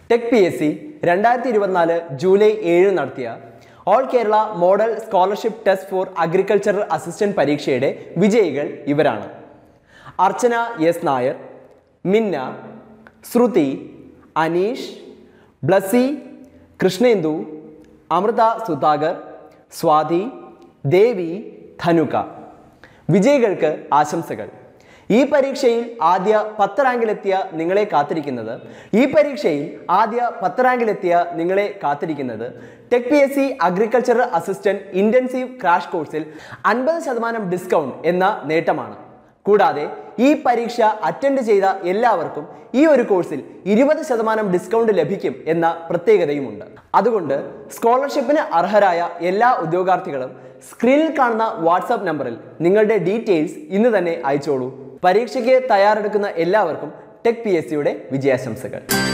tech P S C രണ്ടായിരത്തി ഇരുപത്തിനാല് July ഏഴ് നടത്തിയ all Kerala model scholarship test for agricultural assistant പരീക്ഷയുടെ വിജയികൾ ഇവരാണ് അർച്ചന എസ് നായർ മിന്ന ശ്രുതി അനീഷ് ബ്ലസി കൃഷ്ണേന്ദു അമൃത സുധാകർ സ്വാതി ദേവി ധനുക വിജയികൾക്ക് ആശംസകൾ ഈ പരീക്ഷയിൽ ആദ്യ പത്ത് റാങ്കിലെത്തിയ നിങ്ങളെ കാത്തിരിക്കുന്നത് ഈ പരീക്ഷയിൽ ആദ്യ പത്ത് റാങ്കിലെത്തിയ നിങ്ങളെ കാത്തിരിക്കുന്നത് tech P S C agricultural assistant intensive crash കോഴ്സിൽ അൻപത് ശതമാനം ഡിസ്കൗണ്ട് എന്ന നേട്ടമാണ് കൂടാതെ ഈ പരീക്ഷ അറ്റൻഡ് ചെയ്ത എല്ലാവർക്കും ഈ ഒരു കോഴ്സിൽ ഇരുപത് ശതമാനം ഡിസ്കൗണ്ട് ലഭിക്കും എന്ന പ്രത്യേകതയുമുണ്ട് അതുകൊണ്ട് സ്കോളർഷിപ്പിന് അർഹരായ എല്ലാ ഉദ്യോഗാർത്ഥികളും സ്ക്രീനിൽ കാണുന്ന വാട്സാപ്പ് നമ്പറിൽ നിങ്ങളുടെ ഡീറ്റെയിൽസ് ഇന്ന് തന്നെ അയച്ചോളൂ പരീക്ഷയ്ക്ക് തയ്യാറെടുക്കുന്ന എല്ലാവർക്കും ടെക് പി എസ് സിയുടെ വിജയാശംസകൾ